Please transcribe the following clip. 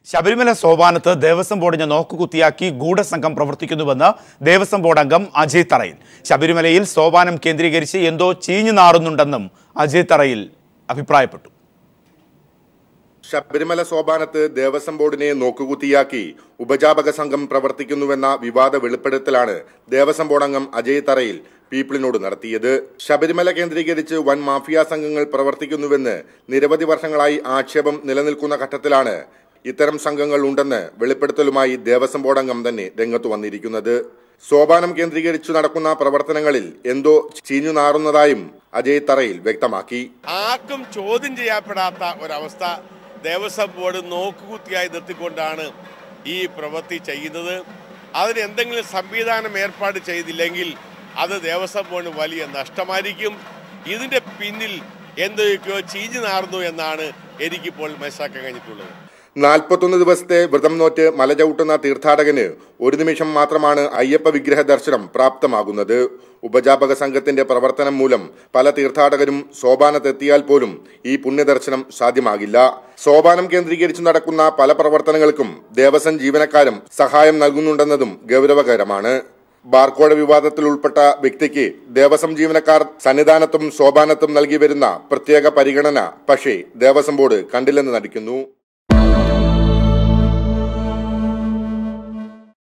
ശബരിമല സോപാനത്ത് ദേവസ്വം ബോർഡിനെ നോക്കുകുത്തിയാക്കി ഗൂഢസംഘം പ്രവർത്തിക്കുന്നുവെന്ന് ദേവസ്വം ബോർഡ് അംഗം അജയ് തറയിൽ ശബരിമലയിൽ സോപാനം കേന്ദ്രീകരിച്ച് എന്തോ ചീഞ്ഞു നാറുന്നുണ്ടെന്നും അജയ് തറയിൽ അഭിപ്രായപ്പെട്ടു ശബരിമല സോപാനത്ത് ദേവസ്വം ബോർഡിനെ നോക്കുകുത്തിയാക്കി ഉപജാപക സംഘം പ്രവർത്തിക്കുന്നുവെന്ന വിവാദ വെളിപ്പെടുത്തലാണ് ദേവസ്വം ബോർഡ് അംഗം അജയ് തറയിൽ പീപ്പിളിനോട് നടത്തിയത് ശബരിമല കേന്ദ്രീകരിച്ച് വൻ മാഫിയ സംഘങ്ങൾ പ്രവർത്തിക്കുന്നുവെന്ന് നിരവധി വർഷങ്ങളായി ആക്ഷേപം നിലനിൽക്കുന്ന ഘട്ടത്തിലാണ് ഇത്തരം സംഘങ്ങൾ ഉണ്ടെന്ന് വെളിപ്പെടുത്തലുമായി ദേവസ്വം ബോർഡ് അംഗം തന്നെ രംഗത്തു വന്നിരിക്കുന്നത് സോപാനം കേന്ദ്രീകരിച്ചു നടക്കുന്ന പ്രവർത്തനങ്ങളിൽ എന്തോ ചീഞ്ഞു നാറുന്നതായും അജയ് തറയിൽ വ്യക്തമാക്കി ആർക്കും ചോദ്യം ചെയ്യപ്പെടാത്ത ഒരവസ്ഥ ദേവസ്വം ബോർഡ് നോക്കുകുത്തിയായി നിർത്തിക്കൊണ്ടാണ് ഈ പ്രവൃത്തി ചെയ്യുന്നത് അതിന് എന്തെങ്കിലും സംവിധാനം ഏർപ്പാട് ചെയ്തില്ലെങ്കിൽ അത് ദേവസ്വം ബോർഡിന് വലിയ നഷ്ടമായിരിക്കും ഇതിൻ്റെ പിന്നിൽ എന്തൊക്കെയോ ചീഞ്ഞു നാർന്നു എന്നാണ് എനിക്കിപ്പോൾ മനസ്സിലാക്കാൻ കഴിഞ്ഞിട്ടുള്ളത് നാൽപ്പത്തൊന്ന് ദിവസത്തെ വ്രതം നോറ്റ് മല ചവിട്ടുന്ന തീർത്ഥാടകന് ഒരു നിമിഷം മാത്രമാണ് അയ്യപ്പ വിഗ്രഹ ദർശനം പ്രാപ്തമാകുന്നത് ഉപജാപക സംഘത്തിന്റെ പ്രവർത്തനം മൂലം പല തീർത്ഥാടകരും സോപാനത്തെത്തിയാൽ പോലും ഈ പുണ്യദർശനം സാധ്യമാകില്ല സോപാനം കേന്ദ്രീകരിച്ച് നടക്കുന്ന പല പ്രവർത്തനങ്ങൾക്കും ദേവസ്വം ജീവനക്കാരും സഹായം നൽകുന്നുണ്ടെന്നതും ഗൗരവകരമാണ് ബാർക്കോഴ വിവാദത്തിൽ ഉൾപ്പെട്ട വ്യക്തിക്ക് ദേവസ്വം ജീവനക്കാർ സന്നിധാനത്തും സോപാനത്തും നൽകി വരുന്ന പ്രത്യേക പരിഗണന പക്ഷേ ദേവസ്വം ബോർഡ് കണ്ടില്ലെന്ന് നടിക്കുന്നു